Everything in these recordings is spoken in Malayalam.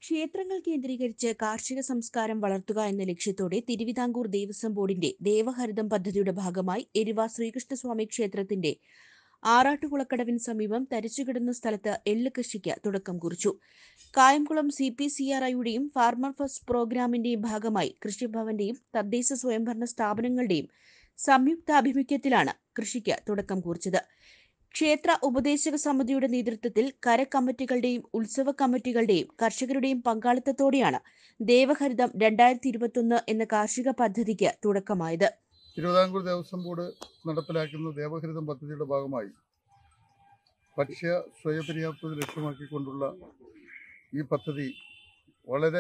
ക്ഷേത്രങ്ങൾ കേന്ദ്രീകരിച്ച് കാർഷിക സംസ്കാരം വളർത്തുക എന്ന ലക്ഷ്യത്തോടെ തിരുവിതാംകൂർ ദേവസ്വം ബോർഡിന്റെ ദേവഹരിതം പദ്ധതിയുടെ ഭാഗമായി എരുവ ശ്രീകൃഷ്ണസ്വാമി ക്ഷേത്രത്തിന്റെ ആറാട്ടുകുളക്കടവിന് സമീപം തരിച്ചുകിടന്ന സ്ഥലത്ത് എള്ള് കൃഷിക്ക് തുടക്കം കുറിച്ചു Kayamkulam C P C R ഐയുടെയും ഫാർമർ ഫസ്റ്റ് പ്രോഗ്രാമിന്റെയും ഭാഗമായി കൃഷിഭവന്റെയും തദ്ദേശ സ്വയംഭരണ സ്ഥാപനങ്ങളുടെയും സംയുക്താഭിമുഖ്യത്തിലാണ് കൃഷിക്ക് തുടക്കം കുറിച്ചത് ക്ഷേത്ര ഉപദേശക സമിതിയുടെ നേതൃത്വത്തിൽ കര കമ്മിറ്റികളുടെയും ഉത്സവ കമ്മിറ്റികളുടെയും കർഷകരുടെയും പങ്കാളിത്തത്തോടെയാണ് ദേവഹരിതം രണ്ടായിരത്തി ഇരുപത്തൊന്ന് എന്ന കാർഷിക പദ്ധതിക്ക് തുടക്കമായത് തിരുവിതാംകൂർ ദേവസ്വം ബോർഡ് നടപ്പിലാക്കുന്ന ദേവഹരിതം പദ്ധതിയുടെ ഭാഗമായി ഭക്ഷ്യ സ്വയപര്യാപ്തത ലക്ഷ്യമാക്കിക്കൊണ്ടുള്ള ഈ പദ്ധതി വളരെ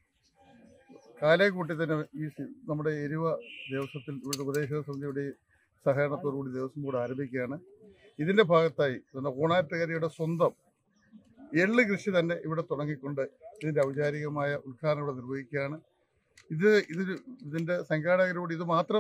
കാലേ കൂട്ടി തന്നെ ഈ സി- നമ്മുടെ എരുവ ദേവസ്വത്തിൽ ഇവിടുത്തെ ഉപദേശക സമിതിയുടെ സഹകരണത്തോടുകൂടി ദേവസ്വം ബോർഡ് ആരംഭിക്കുകയാണ് ഇതിന്റെ ഭാഗത്തായി പിന്നെ ഓണാറ്റുകാരിയുടെ സ്വന്തം എള്ള് കൃഷി തന്നെ ഇവിടെ തുടങ്ങിക്കൊണ്ട് ഇതിന്റെ ഔപചാരികമായ ഉദ്ഘാടനം ഇവിടെ നിർവഹിക്കുകയാണ് ഇത് ഇതിൽ ഇതിന്റെ സംഘാടകരോട് ഇത് മാത്രം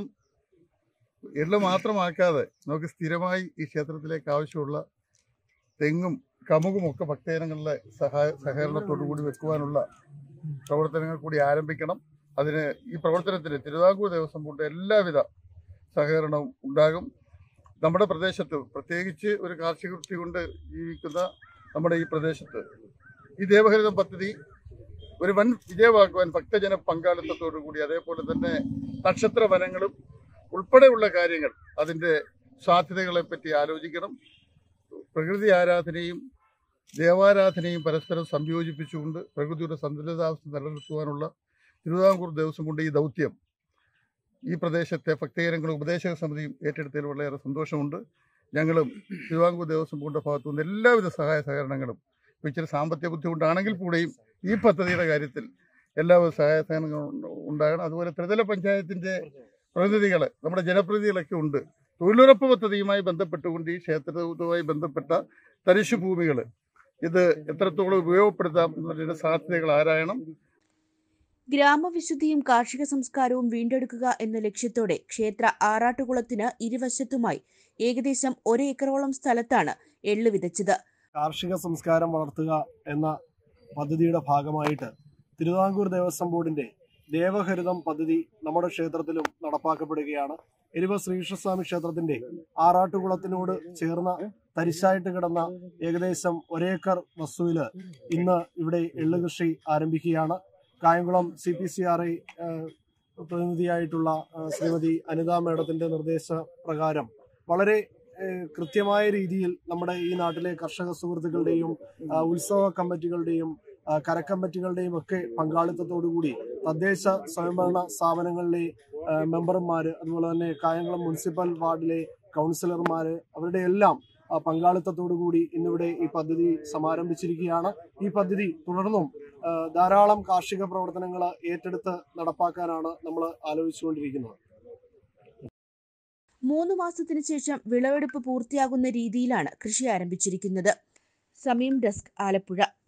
എള്ള് മാത്രമാക്കാതെ നമുക്ക് സ്ഥിരമായി ഈ ക്ഷേത്രത്തിലേക്ക് ആവശ്യമുള്ള തെങ്ങും കമുകും ഒക്കെ ഭക്തജനങ്ങളുടെ സഹായ സഹകരണത്തോടു കൂടി വെക്കുവാനുള്ള പ്രവർത്തനങ്ങൾ കൂടി ആരംഭിക്കണം അതിന് ഈ പ്രവർത്തനത്തിന് തിരുവിതാംകൂർ ദേവസ്വം ബോർഡ് എല്ലാവിധ സഹകരണവും ഉണ്ടാകും നമ്മുടെ പ്രദേശത്ത് പ്രത്യേകിച്ച് ഒരു കാർഷിക വൃത്തി കൊണ്ട് ജീവിക്കുന്ന നമ്മുടെ ഈ പ്രദേശത്ത് ഈ ദേവഹരിതം പദ്ധതി ഒരു വൻ വിജയമാക്കുവാൻ ഭക്തജന പങ്കാളിത്തത്തോടു കൂടി അതേപോലെ തന്നെ നക്ഷത്ര വനങ്ങളും ഉൾപ്പെടെയുള്ള കാര്യങ്ങൾ അതിൻ്റെ സാധ്യതകളെ പറ്റി ആലോചിക്കണം പ്രകൃതി ആരാധനയും ദേവാരാധനയും പരസ്പരം സംയോജിപ്പിച്ചുകൊണ്ട് പ്രകൃതിയുടെ സന്തുലിതാവസ്ഥ നിലനിർത്തുവാനുള്ള തിരുവിതാംകൂർ ദേവസ്വം കൊണ്ട് ഈ ദൗത്യം ഈ പ്രദേശത്തെ ഭക്തജനങ്ങളും ഉപദേശക സമിതിയും ഏറ്റെടുത്തതിൽ വളരെയേറെ സന്തോഷമുണ്ട് ഞങ്ങളും തിരുവിതാംകൂർ ദേവസ്വം ബോർഡിന്റെ ഭാഗത്തു നിന്ന് എല്ലാവിധ സഹായ സഹകരണങ്ങളും ഇപ്പൊ ഇച്ചിരി സാമ്പത്തിക ബുദ്ധിമുട്ടാണെങ്കിൽ കൂടെയും ഈ പദ്ധതിയുടെ കാര്യത്തിൽ എല്ലാവിധ സഹായ സഹകരണങ്ങളും ഉണ്ടാകണം അതുപോലെ ത്രിതല പഞ്ചായത്തിന്റെ പ്രതിനിധികൾ നമ്മുടെ ജനപ്രതിനിധികളൊക്കെ ഉണ്ട് തൊഴിലുറപ്പ് പദ്ധതിയുമായി ബന്ധപ്പെട്ടുകൊണ്ട് ഈ ക്ഷേത്രവുമായി ബന്ധപ്പെട്ട തരിശു ഭൂമികൾ ഇത് എത്രത്തോളം ഉപയോഗപ്പെടുത്താം എന്നതിന്റെ സാധ്യതകൾ ആരായണം ഗ്രാമവിശുദ്ധിയും കാർഷിക സംസ്കാരവും വീണ്ടെടുക്കുക എന്ന ലക്ഷ്യത്തോടെ ക്ഷേത്ര ആറാട്ടുകുളത്തിന് ഇരുവശത്തുമായി ഏകദേശം ഒരേക്കറോളം സ്ഥലത്താണ് എള്ള് വിതച്ചത് കാർഷിക സംസ്കാരം വളർത്തുക എന്ന പദ്ധതിയുടെ ഭാഗമായിട്ട് തിരുവിതാംകൂർ ദേവസ്വം ബോർഡിന്റെ ദേവഹരിതം പദ്ധതി നമ്മുടെ ക്ഷേത്രത്തിലും നടപ്പാക്കപ്പെടുകയാണ് എരുവ ശ്രീകൃഷ്ണസ്വാമി ക്ഷേത്രത്തിന്റെ ആറാട്ടുകുളത്തിനോട് ചേർന്ന തരിശായിട്ട് കിടന്ന ഏകദേശം ഒരേക്കർ വസ്തുവില് ഇന്ന് ഇവിടെ എള്ള് കൃഷി ആരംഭിക്കുകയാണ് Kayamkulam C P C R I പ്രതിനിധിയായിട്ടുള്ള ആ, ശ്രീമതി അനിത മേഡത്തിന്റെ നിർദ്ദേശ പ്രകാരം വളരെ ഏഹ്, കൃത്യമായ രീതിയിൽ നമ്മുടെ ഈ നാട്ടിലെ കർഷക സുഹൃത്തുക്കളുടെയും ആ, ഉത്സവ കമ്മിറ്റികളുടെയും ആ, കരക്കമ്മിറ്റികളുടെയും ഒക്കെ പങ്കാളിത്തത്തോടുകൂടി തദ്ദേശ സ്വയംഭരണ സ്ഥാപനങ്ങളിലെ ആ, മെമ്പർമാര് അതുപോലെ തന്നെ കായംകുളം മുനിസിപ്പൽ വാർഡിലെ കൗൺസിലർമാര് അവരുടെ എല്ലാം ആ, പങ്കാളിത്തത്തോടുകൂടി ഇന്നിവിടെ ഈ പദ്ധതി സമാരംഭിച്ചിരിക്കുകയാണ് ഈ പദ്ധതി തുടർന്നും ആ, ധാരാളം കാർഷിക പ്രവർത്തനങ്ങൾ ഏറ്റെടുത്ത് നടപ്പാക്കാനാണ് നമ്മൾ ആലോചിച്ചുകൊണ്ടിരിക്കുന്നത് മൂന്ന് മാസത്തിനു ശേഷം വിളവെടുപ്പ് പൂർത്തിയാകുന്ന രീതിയിലാണ് കൃഷി ആരംഭിച്ചിരിക്കുന്നത് സമയം ഡെസ്ക് ആലപ്പുഴ